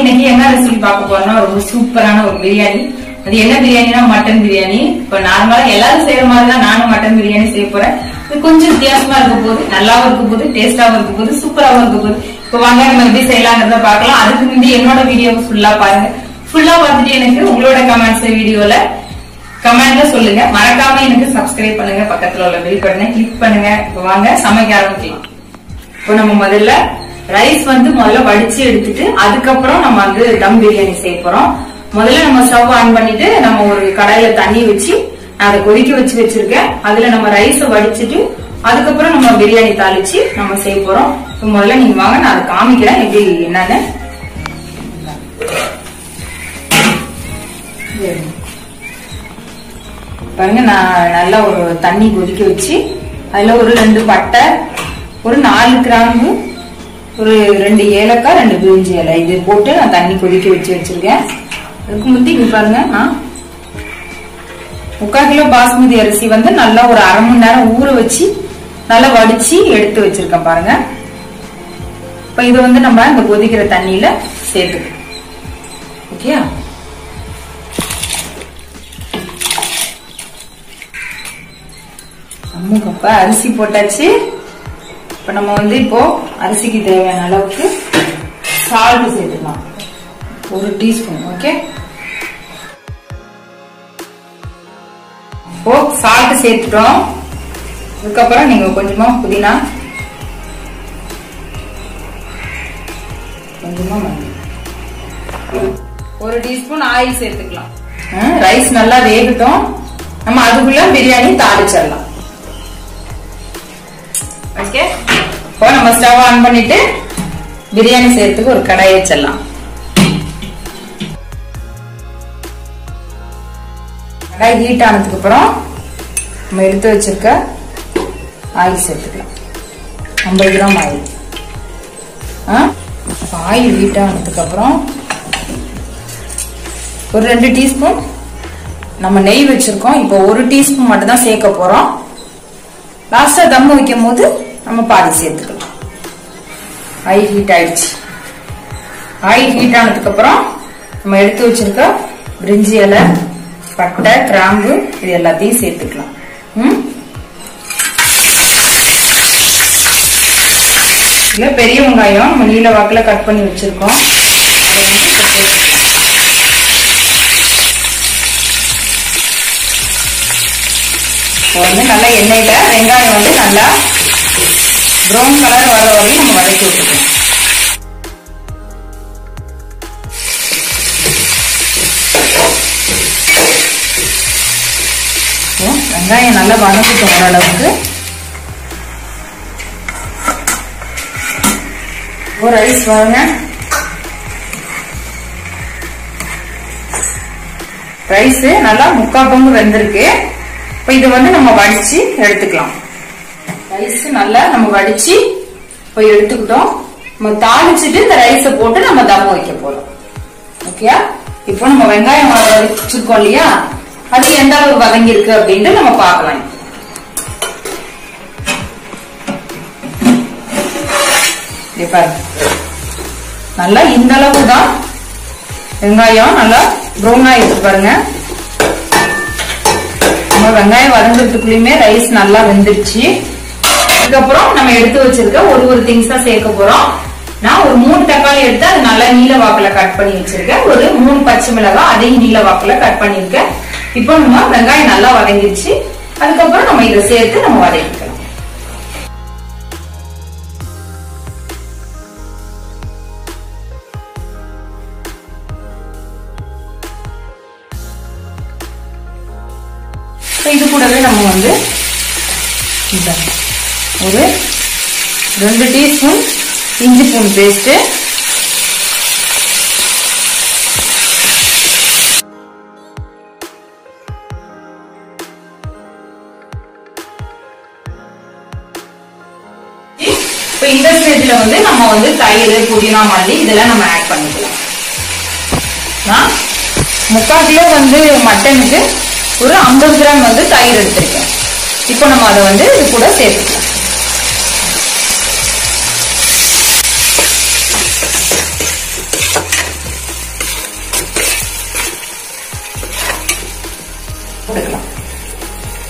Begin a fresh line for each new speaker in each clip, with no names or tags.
இன்னைக்கு என்ன ரெசிபி பார்க்க போறோம்னா ரொம்ப சூப்பரான ஒரு பிரியாணி அது என்ன பிரியாணினா மட்டன் பிரியாணி இப்ப நார்மலா எல்லாரும் செய்யற மாதிரி தான் நானும் மட்டன் பிரியாணி செய்ய போறேன் இது கொஞ்சம் வித்தியாசமா இருக்க போது நல்லாவும் இருக்க போது டேஸ்டாவும் இருக்க போது சூப்பராவும் இருக்க போது இப்ப வாங்க நம்ம எப்படி செய்யலாங்கிறத பார்க்கலாம் அதுக்கு முந்தி என்னோட வீடியோ ஃபுல்லா பாருங்க ஃபுல்லா பார்த்துட்டு எனக்கு உங்களோட கமெண்ட்ஸ் வீடியோல கமெண்ட்ல சொல்லுங்க மறக்காம எனக்கு சப்ஸ்கிரைப் பண்ணுங்க பக்கத்துல உள்ள பெல் பட்டனை கிளிக் பண்ணுங்க இப்ப வாங்க சமைக்க ஆரம்பிக்கலாம் இப்போ நம்ம முதல்ல ரைஸ் வந்து முதல்ல வடிச்சு எடுத்துட்டு அதுக்கப்புறம் நம்ம வந்து தம் பிரியாணி செய்ய போறோம் முதல்ல நம்ம ஸ்டவ் ஆன் பண்ணிட்டு நம்ம ஒரு கடாயில தண்ணி வச்சு நான் அதை கொதிக்க வச்சு வச்சிருக்கேன் அதுல நம்ம ரைஸ வடிச்சிட்டு அதுக்கப்புறம் நம்ம பிரியாணி தாளிச்சு நம்ம செய்ய போறோம் இப்போ முதல்ல நீங்க வாங்க நான் அதை காமிக்கிறேன் எப்படி என்னன்னு பாருங்க நான் நல்லா ஒரு தண்ணி கொதிக்க வச்சு அதுல ஒரு ரெண்டு பட்டை ஒரு நாலு கிராம்பு ஒரு ரெண்டு ஏலக்காய் ரெண்டு பிரிஞ்சி இலை இது போட்டு நான் தண்ணி கொதிக்க வச்சு வச்சிருக்கேன் அதுக்கு முந்தி இங்க பாருங்க நான் முக்கால் கிலோ பாஸ்மதி அரிசி வந்து நல்லா ஒரு அரை மணி நேரம் ஊற வச்சு நல்லா வடிச்சு எடுத்து வச்சிருக்கேன் பாருங்க இப்ப இது வந்து நம்ம இந்த கொதிக்கிற தண்ணியில சேர்த்துக்கலாம் ஓகே அம்மு கப்பா அரிசி போட்டாச்சு இப்ப நம்ம வந்து இப்போ அரிசிக்கு தேவையான அளவுக்கு சால்ட் சேர்த்துக்கலாம் ஒரு டீஸ்பூன் ஓகே இப்போ சால்ட் சேர்த்துட்டோம் அதுக்கப்புறம் நீங்க கொஞ்சமா புதினா கொஞ்சமா மல்லி ஒரு டீஸ்பூன் ஆயில் சேர்த்துக்கலாம் ரைஸ் நல்லா வேகட்டும் நம்ம அதுக்குள்ள பிரியாணி தாளிச்சிடலாம் ஓகே இப்போ நம்ம ஸ்டவ் ஆன் பண்ணிட்டு பிரியாணி செய்யறதுக்கு ஒரு கடாய் வச்சிடலாம் கடாய் ஹீட் ஆனதுக்கு அப்புறம் நம்ம எடுத்து வச்சிருக்க ஆயில் சேர்த்துக்கலாம் ஐம்பது கிராம் ஆயில் ஆயில் ஹீட் ஆனதுக்கு அப்புறம் ஒரு ரெண்டு டீஸ்பூன் நம்ம நெய் வச்சிருக்கோம் இப்போ ஒரு டீஸ்பூன் மட்டும் தான் சேர்க்க போறோம் லாஸ்டா தம் வைக்கும் போது நம்ம பாதி சேர்த்துக்கலாம் ஆயில் ஹீட் ஆயிடுச்சு ஆயில் ஹீட் ஆனதுக்கு அப்புறம் நம்ம எடுத்து வச்சிருக்க பிரிஞ்சி இலை பட்டை கிராம்பு இது எல்லாத்தையும் சேர்த்துக்கலாம் ம் இல்ல பெரிய வெங்காயம் நம்ம நீல வாக்குல கட் பண்ணி வச்சிருக்கோம் அதை வந்து இப்ப சேர்த்துக்கலாம் இப்போ வந்து நல்லா எண்ணெயில வெங்காயம் வந்து நல்லா ப்ரௌன் கலர் வர வரையும் நம்ம வதக்கி விட்டுக்கணும் வெங்காயம் நல்லா வதங்கிட்டோம் ஓரளவுக்கு ஒரு ரைஸ் வாங்க ரைஸ் நல்லா முக்கா பங்கு வெந்திருக்கு இப்ப இது வந்து நம்ம வடிச்சு எடுத்துக்கலாம் ரைஸ் நல்லா நம்ம வடிச்சு இப்போ எடுத்துக்கிட்டோம் நம்ம தாளிச்சுட்டு இந்த ரைஸை போட்டு நம்ம தம் வைக்க போறோம் ஓகே இப்போ நம்ம வெங்காயம் வச்சிருக்கோம் இல்லையா அது எந்த அளவுக்கு வதங்கி இருக்கு அப்படின்ட்டு நம்ம பார்க்கலாம் பாருங்க நல்லா இந்த அளவுக்கு தான் வெங்காயம் நல்லா ப்ரௌன் ஆயிடுச்சு பாருங்க நம்ம வெங்காயம் வதங்குறதுக்குள்ளயுமே ரைஸ் நல்லா வெந்துருச்சு அதுக்கப்புறம் நம்ம எடுத்து வச்சிருக்க ஒரு ஒரு திங்ஸா சேர்க்க போறோம் நான் ஒரு மூணு தக்காளி எடுத்து அது நல்லா நீல வாக்குல கட் பண்ணி வச்சிருக்கேன் ஒரு மூணு பச்சை மிளகாய் அதையும் நீல வாக்குல கட் பண்ணிருக்கேன் இப்போ நம்ம வெங்காயம் நல்லா வதங்கிருச்சு அதுக்கப்புறம் நம்ம இதை சேர்த்து நம்ம வதக்கிக்கலாம் இது கூடவே நம்ம வந்து ஒரு ரெண்டு டீஸ்பூன் இஞ்சி பூண்டு பேஸ்ட் இப்போ இந்த ஸ்டேஜ்ல வந்து நம்ம வந்து தயிர் புதினா மல்லி இதெல்லாம் நம்ம ஆட் பண்ணிக்கலாம் நான் முக்கால் கிலோ வந்து மட்டனுக்கு ஒரு ஐம்பது கிராம் வந்து தயிர் எடுத்திருக்கேன் இப்போ நம்ம அதை வந்து இது கூட சேர்த்துக்கலாம்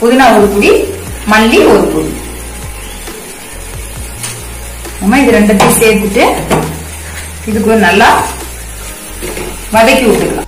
புதினா ஒரு புடி மல்லி ஒரு புடி நம்ம இது ரெண்டத்தையும் சேர்த்துட்டு இதுக்கு ஒரு நல்லா வதக்கி விட்டுக்கலாம்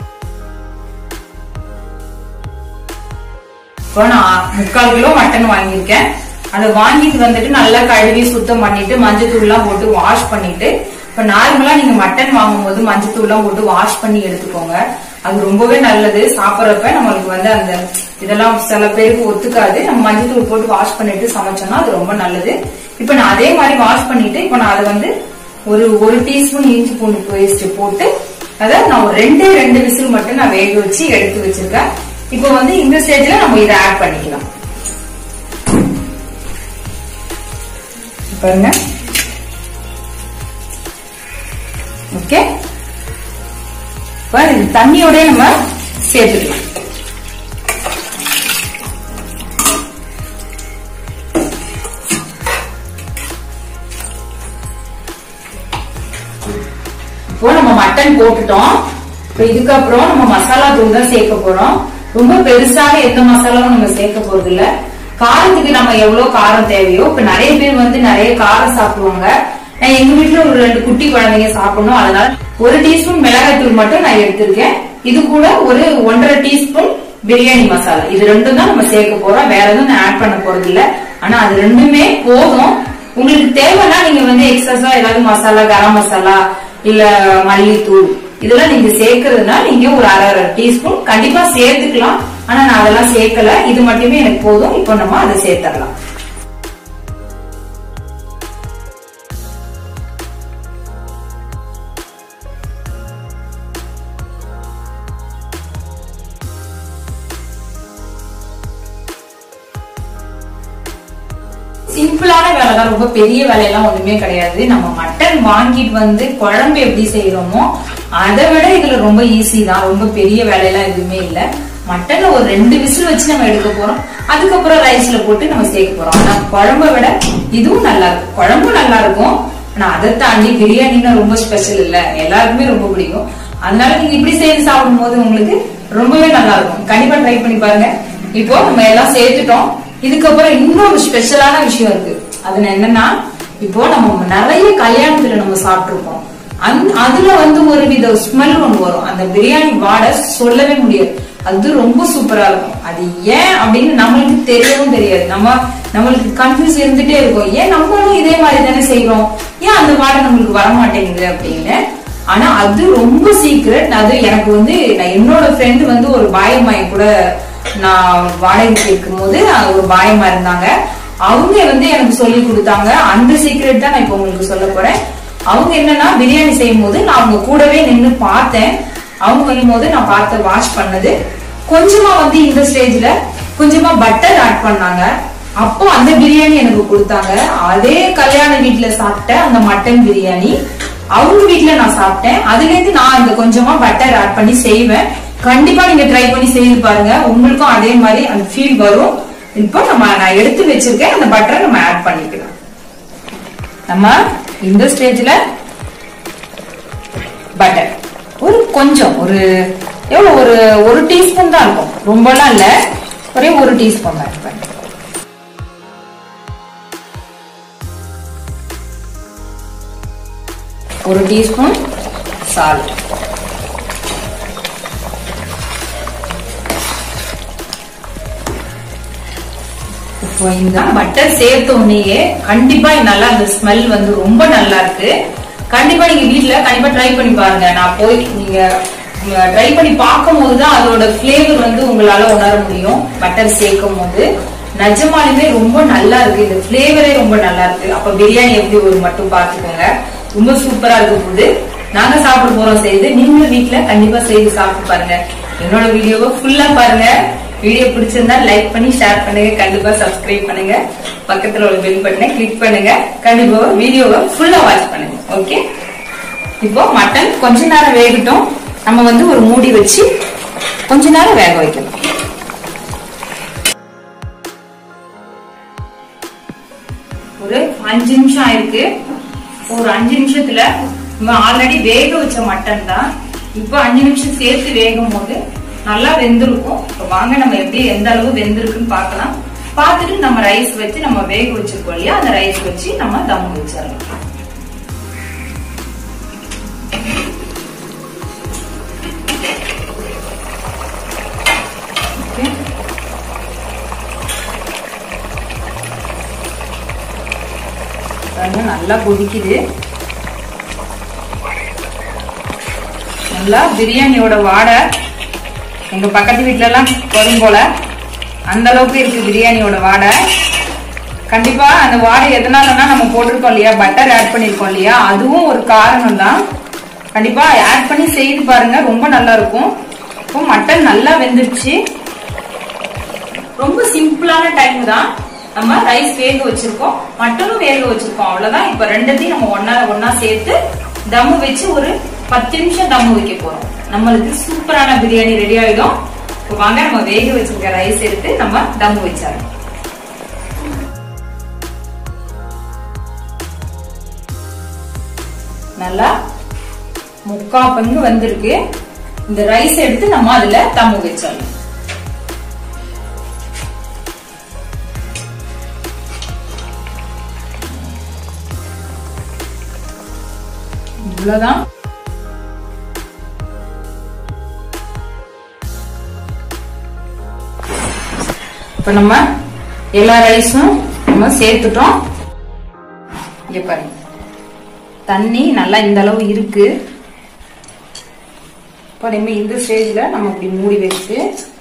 இப்போ நான் முக்கால் கிலோ மட்டன் வாங்கியிருக்கேன் அதை வாங்கிட்டு வந்துட்டு நல்லா கழுவி சுத்தம் பண்ணிட்டு மஞ்சத்தூள் எல்லாம் போட்டு வாஷ் பண்ணிட்டு இப்ப நார்மலா நீங்க மட்டன் வாங்கும்போது மஞ்சத்தூள் எல்லாம் போட்டு வாஷ் பண்ணி எடுத்துக்கோங்க அது ரொம்பவே நல்லது சாப்பிடறப்ப நம்மளுக்கு வந்து அந்த இதெல்லாம் சில பேருக்கு ஒத்துக்காது நம்ம மஞ்சத்தூள் போட்டு வாஷ் பண்ணிட்டு சமைச்சோம்னா அது ரொம்ப நல்லது இப்ப நான் அதே மாதிரி வாஷ் பண்ணிட்டு இப்ப நான் அதை வந்து ஒரு ஒரு டீஸ்பூன் இஞ்சி பூண்டு பேஸ்ட் போட்டு அதை நான் ஒரு ரெண்டே ரெண்டு விசில் மட்டும் நான் வேக வச்சு எடுத்து வச்சிருக்கேன் இப்போ வந்து இந்த ஸ்டேஜ்ல நம்ம இதை ஆட் பண்ணிக்கலாம் பாருங்க ஓகே இப்போ இது தண்ணியோட நம்ம சேர்த்துக்கலாம் இப்போ நம்ம மட்டன் போட்டுட்டோம் இப்போ இதுக்கப்புறம் நம்ம மசாலா தூள் தான் சேர்க்க போறோம் ரொம்ப பெருசாக எந்த மசாலாவும் நம்ம சேர்க்க போறது இல்ல காரத்துக்கு நம்ம எவ்வளவு காரம் தேவையோ இப்ப நிறைய பேர் வந்து நிறைய காரம் சாப்பிடுவாங்க நான் எங்க வீட்டுல ஒரு ரெண்டு குட்டி குழந்தைங்க சாப்பிடணும் அதனால ஒரு டீஸ்பூன் மிளகாய் தூள் மட்டும் நான் எடுத்திருக்கேன் இது கூட ஒரு ஒன்றரை டீஸ்பூன் பிரியாணி மசாலா இது ரெண்டும் தான் நம்ம சேர்க்க போறோம் வேற எதுவும் நான் ஆட் பண்ண போறது இல்ல ஆனா அது ரெண்டுமே போதும் உங்களுக்கு தேவைன்னா நீங்க வந்து எக்ஸஸா ஏதாவது மசாலா கரம் மசாலா இல்ல மல்லித்தூள் இதெல்லாம் நீங்க சேர்க்கறதுனா நீங்க ஒரு அரை அரை டீஸ்பூன் கண்டிப்பா சேர்த்துக்கலாம் ஆனா நான் அதெல்லாம் சேர்க்கல இது மட்டுமே எனக்கு போதும் இப்போ நம்ம அதை சேர்த்துடலாம் சிம்பிளான வேலை தான் ரொம்ப பெரிய வேலையெல்லாம் ஒண்ணுமே கிடையாது நம்ம மட்டன் வாங்கிட்டு வந்து குழம்பு எப்படி செய்யறோமோ அதை விட இதுல ரொம்ப ஈஸி தான் ரொம்ப பெரிய வேலையெல்லாம் எதுவுமே இல்ல மட்டன்ல ஒரு ரெண்டு விசில் வச்சு நம்ம எடுக்க போறோம் அதுக்கப்புறம் ரைஸ்ல போட்டு நம்ம சேர்க்க போறோம் ஆனா குழம்பை விட இதுவும் நல்லா இருக்கும் குழம்பும் நல்லா இருக்கும் ஆனா அதை தாண்டி பிரியாணின்னா ரொம்ப ஸ்பெஷல் இல்ல எல்லாருக்குமே ரொம்ப பிடிக்கும் அதனால நீங்க இப்படி செய்து சாப்பிடும் போது உங்களுக்கு ரொம்பவே நல்லா இருக்கும் கண்டிப்பா ட்ரை பண்ணி பாருங்க இப்போ நம்ம எல்லாம் சேர்த்துட்டோம் இதுக்கப்புறம் இன்னொரு ஸ்பெஷலான விஷயம் இருக்கு அது என்னன்னா இப்போ நம்ம நிறைய கல்யாணத்துல நம்ம சாப்பிட்டுருப்போம் அந்த அதுல வந்து ஒரு வித ஸ்மெல் ஒன்று வரும் அந்த பிரியாணி வாடை சொல்லவே முடியாது அது ரொம்ப சூப்பரா இருக்கும் அது ஏன் அப்படின்னு நம்மளுக்கு தெரியவும் தெரியாது நம்ம நம்மளுக்கு கன்ஃபியூஸ் இருந்துட்டே இருக்கும் ஏன் நம்மளும் இதே மாதிரி தானே செய்யறோம் ஏன் அந்த வாடை நம்மளுக்கு வர மாட்டேங்குது அப்படின்னு ஆனா அது ரொம்ப சீக்ரெட் அது எனக்கு வந்து நான் என்னோட ஃப்ரெண்டு வந்து ஒரு பாயம்மாய் கூட நான் வாடகைக்கு இருக்கும் போது ஒரு பாயமா இருந்தாங்க அவங்க வந்து எனக்கு சொல்லி கொடுத்தாங்க அந்த சீக்ரெட் தான் நான் இப்போ உங்களுக்கு சொல்ல போறேன் அவங்க என்னன்னா பிரியாணி செய்யும் போது நான் அவங்க கூடவே நின்று பார்த்தேன் அவங்க செய்யும் போது நான் பார்த்து வாஷ் பண்ணது கொஞ்சமா வந்து இந்த ஸ்டேஜ்ல கொஞ்சமா பட்டர் ஆட் பண்ணாங்க அப்போ அந்த பிரியாணி எனக்கு கொடுத்தாங்க அதே கல்யாண வீட்டுல சாப்பிட்ட அந்த மட்டன் பிரியாணி அவங்க வீட்டுல நான் சாப்பிட்டேன் அதுல இருந்து நான் இந்த கொஞ்சமா பட்டர் ஆட் பண்ணி செய்வேன் கண்டிப்பா நீங்க ட்ரை பண்ணி செய்து பாருங்க உங்களுக்கும் அதே மாதிரி அந்த ஃபீல் வரும் இப்போ நம்ம நான் எடுத்து வச்சிருக்கேன் அந்த பட்டரை நம்ம ஆட் பண்ணிக்கலாம் நம்ம இந்த ஸ்டேஜ்ல பட்டர் ஒரு கொஞ்சம் ஒரு எவ்வளவு ஒரு ஒரு டீஸ்பூன் தான் இருக்கும் ரொம்பலாம் இல்ல ஒரே ஒரு டீஸ்பூன் ஆட் பண்ணி ஒரு டீஸ்பூன் சால்ட் இப்போ இந்த பட்டர் சேர்த்த உடனேயே கண்டிப்பா நல்லா அந்த ஸ்மெல் வந்து ரொம்ப நல்லா இருக்கு கண்டிப்பா நீங்க வீட்ல கண்டிப்பா ட்ரை பண்ணி பாருங்க நான் போய் நீங்க ட்ரை பண்ணி பார்க்கும் போதுதான் அதோட ஃபிளேவர் வந்து உங்களால உணர முடியும் பட்டர் சேர்க்கும் போது நிஜமாலுமே ரொம்ப நல்லா இருக்கு இந்த ஃபிளேவரே ரொம்ப நல்லா இருக்கு அப்ப பிரியாணி எப்படி ஒரு மட்டும் பாத்துக்கோங்க ரொம்ப சூப்பரா இருக்க போகுது நாங்க சாப்பிட போறோம் செய்து நீங்களும் வீட்ல கண்டிப்பா செய்து சாப்பிட்டு பாருங்க என்னோட வீடியோவை ஃபுல்லா பாருங்க வீடியோ பிடிச்சிருந்தா லைக் பண்ணி ஷேர் பண்ணுங்க கண்டிப்பா சப்ஸ்கிரைப் பண்ணுங்க பக்கத்துல உள்ள பெல் பட்டனை கிளிக் பண்ணுங்க கண்டிப்பா வீடியோவை ஃபுல்லா வாட்ச் பண்ணுங்க ஓகே இப்போ மட்டன் கொஞ்ச நேரம் வேகட்டும் நம்ம வந்து ஒரு மூடி வச்சு கொஞ்ச நேரம் வேக வைக்கலாம் ஒரு அஞ்சு நிமிஷம் ஆயிருக்கு ஒரு அஞ்சு நிமிஷத்துல நம்ம ஆல்ரெடி வேக வச்ச மட்டன் தான் இப்போ அஞ்சு நிமிஷம் சேர்த்து வேகும் போது நல்லா வெந்திருக்கும் இப்போ வாங்க நம்ம எப்படி எந்த அளவு வெந்திருக்குன்னு பார்க்கலாம் பார்த்துட்டு நம்ம ரைஸ் வச்சு நம்ம வேக வச்சிருக்கோம் இல்லையா அந்த ரைஸ் வச்சு நம்ம தம் வச்சிடலாம் ஓகே பாருங்க நல்லா கொதிக்குது நல்லா பிரியாணியோட வாடை எங்க பக்கத்து வீட்ல எல்லாம் வரும் போல அந்த அளவுக்கு இருக்கு பிரியாணியோட வாடை கண்டிப்பா அந்த வாடை எதனாலன்னா நம்ம போட்டிருக்கோம் இல்லையா பட்டர் ஆட் பண்ணிருக்கோம் இல்லையா அதுவும் ஒரு காரணம் தான் கண்டிப்பா ஆட் பண்ணி செய்து பாருங்க ரொம்ப நல்லா இருக்கும் இப்போ மட்டன் நல்லா வெந்துருச்சு ரொம்ப சிம்பிளான டைம் தான் நம்ம ரைஸ் வேக வச்சிருக்கோம் மட்டனும் வேக வச்சிருக்கோம் அவ்வளவுதான் இப்ப ரெண்டத்தையும் நம்ம ஒன்னா ஒன்னா சேர்த்து தம்மு வச்சு ஒரு பத்து நிமிஷம் தம்மு வைக்க போறோம் நம்மளுக்கு சூப்பரான பிரியாணி ரெடி ஆயிடும் இப்போ வாங்க நம்ம வேக வச்சிருக்க ரைஸ் எடுத்து நம்ம தம்மு வச்சாரு நல்லா முக்கா பங்கு வந்திருக்கு இந்த ரைஸ் எடுத்து நம்ம அதுல தம்மு வச்சிடலாம் இவ்வளவுதான் இப்ப நம்ம எல்லா ரைஸும் நம்ம சேர்த்துட்டோம் இங்க பாருங்க தண்ணி நல்லா இந்த அளவு இருக்கு இப்ப நம்ம இந்த ஸ்டேஜ்ல நம்ம இப்படி மூடி வச்சு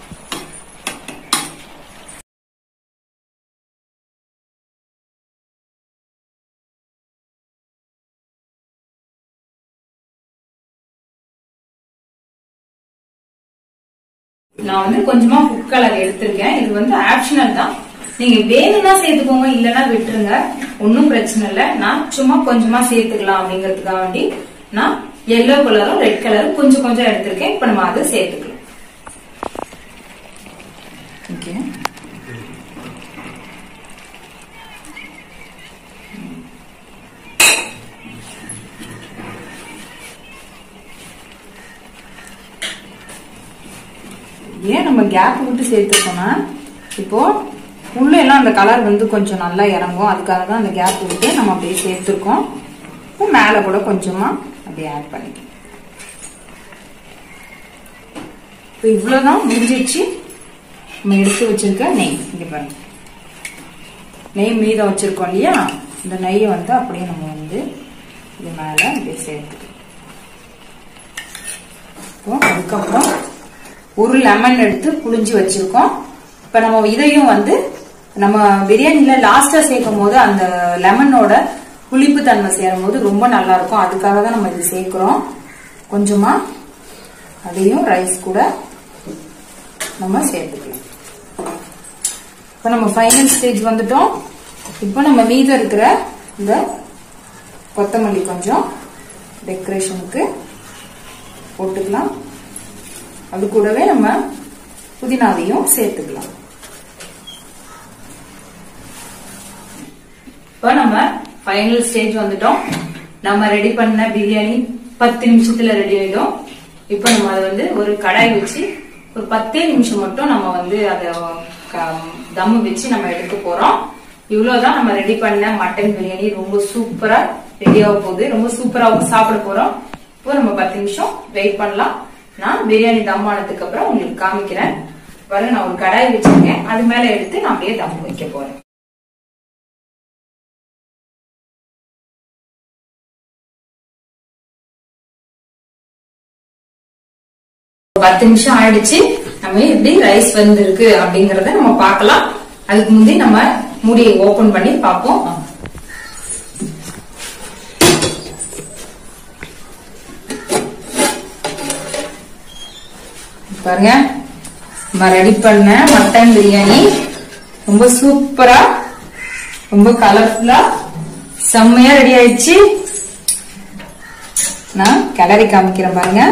நான் வந்து கொஞ்சமா ஃபுட் கலர் எடுத்திருக்கேன் இது வந்து ஆப்ஷனல் தான் நீங்க வேணும்னா சேர்த்துக்கோங்க இல்லைன்னா விட்டுருங்க ஒன்னும் பிரச்சனை இல்லை நான் சும்மா கொஞ்சமா சேர்த்துக்கலாம் அப்படிங்கிறதுக்காக வேண்டி நான் எல்லோ கலரும் ரெட் கலரும் கொஞ்சம் கொஞ்சம் எடுத்திருக்கேன் இப்ப நம்ம அதை சேர்த்துக்கலாம் ஓகே ஏன் நம்ம கேப் விட்டு சேர்த்துக்கோனா இப்போ உள்ள எல்லாம் அந்த கலர் வந்து கொஞ்சம் நல்லா இறங்கும் அதுக்காக தான் அந்த கேப் விட்டு நம்ம அப்படியே சேர்த்துருக்கோம் இப்போ மேலே கூட கொஞ்சமா அப்படியே ஆட் பண்ணிக்கலாம் இப்போ இவ்வளவுதான் முடிஞ்சிச்சு நம்ம எடுத்து வச்சிருக்க நெய் இங்க பாருங்க நெய் மீதம் வச்சிருக்கோம் இல்லையா இந்த நெய்யை வந்து அப்படியே நம்ம வந்து இது மேல அப்படியே சேர்த்துக்கலாம் இப்போ அதுக்கப்புறம் ஒரு லெமன் எடுத்து புளிஞ்சு வச்சிருக்கோம் இப்ப நம்ம இதையும் வந்து நம்ம பிரியாணில லாஸ்டா சேர்க்கும் போது அந்த லெமனோட புளிப்பு தன்மை சேரும் போது ரொம்ப நல்லா இருக்கும் அதுக்காக தான் நம்ம இது சேர்க்கிறோம் கொஞ்சமா அதையும் ரைஸ் கூட நம்ம சேர்த்துக்கலாம் இப்ப நம்ம ஃபைனல் ஸ்டேஜ் வந்துட்டோம் இப்போ நம்ம மீதம் இருக்கிற இந்த கொத்தமல்லி கொஞ்சம் டெக்கரேஷனுக்கு போட்டுக்கலாம் அது கூடவே நம்ம புதினாவையும் சேர்த்துக்கலாம் இப்போ நம்ம ஃபைனல் ஸ்டேஜ் வந்துட்டோம் நம்ம ரெடி பண்ண பிரியாணி பத்து நிமிஷத்துல ரெடி ஆயிடும் இப்போ நம்ம அதை வந்து ஒரு கடாய் வச்சு ஒரு பத்தே நிமிஷம் மட்டும் நம்ம வந்து அதை தம்மு வச்சு நம்ம எடுக்க போறோம் இவ்வளவுதான் நம்ம ரெடி பண்ண மட்டன் பிரியாணி ரொம்ப சூப்பரா ரெடி ஆக போகுது ரொம்ப சூப்பராகவும் சாப்பிட போறோம் இப்போ நம்ம பத்து நிமிஷம் வெயிட் பண்ணலாம் நான் பிரியாணி தம் ஆனதுக்கு அப்புறம் உங்களுக்கு காமிக்கிறேன் பாருங்க நான் ஒரு கடாய் வச்சிருக்கேன் அது மேல எடுத்து நான் அப்படியே தம் வைக்க போறேன் பத்து நிமிஷம் ஆயிடுச்சு நம்ம எப்படி ரைஸ் வந்திருக்கு அப்படிங்கறத நம்ம பார்க்கலாம் அதுக்கு முந்தைய நம்ம மூடியை ஓபன் பண்ணி பார்ப்போம் பாருங்க நம்ம ரெடி பண்ண மட்டன் பிரியாணி ரொம்ப சூப்பரா ரொம்ப கலர்ஃபுல்லா செம்மையா ரெடி ஆயிடுச்சு நான் கிளறி காமிக்கிறேன் பாருங்க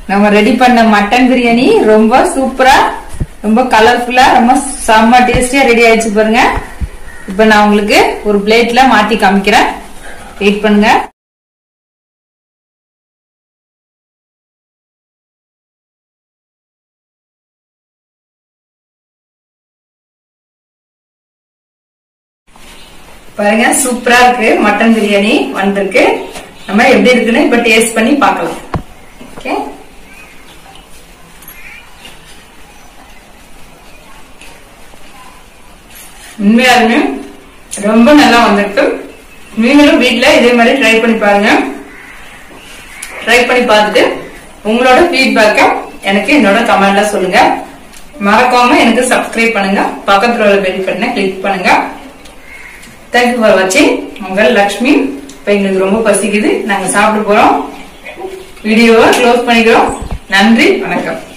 நம்ம ரெடி பண்ண மட்டன் பிரியாணி ரொம்ப சூப்பரா ரொம்ப கலர்ஃபுல்லா ரொம்ப செம்ம டேஸ்டியா ரெடி ஆயிடுச்சு பாருங்க இப்ப நான் உங்களுக்கு ஒரு பிளேட்ல மாத்தி காமிக்கிறேன் வெயிட் பண்ணுங்க பாருங்க சூப்பரா இருக்கு மட்டன் பிரியாணி வந்திருக்கு நம்ம எப்படி இருக்குன்னு இப்ப டேஸ்ட் பண்ணி பார்க்கலாம் ஓகே உண்மையாலுமே ரொம்ப நல்லா வந்திருக்கு நீங்களும் வீட்ல இதே மாதிரி ட்ரை பண்ணி பாருங்க ட்ரை பண்ணி பார்த்துட்டு உங்களோட ஃபீட்பேக்க எனக்கு என்னோட கமெண்ட்ல சொல்லுங்க மறக்காம எனக்கு சப்ஸ்கிரைப் பண்ணுங்க பக்கத்துல உள்ள பெல் பட்டனை கிளிக் பண்ணுங்க தேங்க்யூ ஃபார் வாட்சிங் உங்கள் லக்ஷ்மி இப்ப எங்களுக்கு ரொம்ப பசிக்குது நாங்க சாப்பிட போறோம் வீடியோவை க்ளோஸ் பண்ணிக்கிறோம் நன்றி வணக்கம்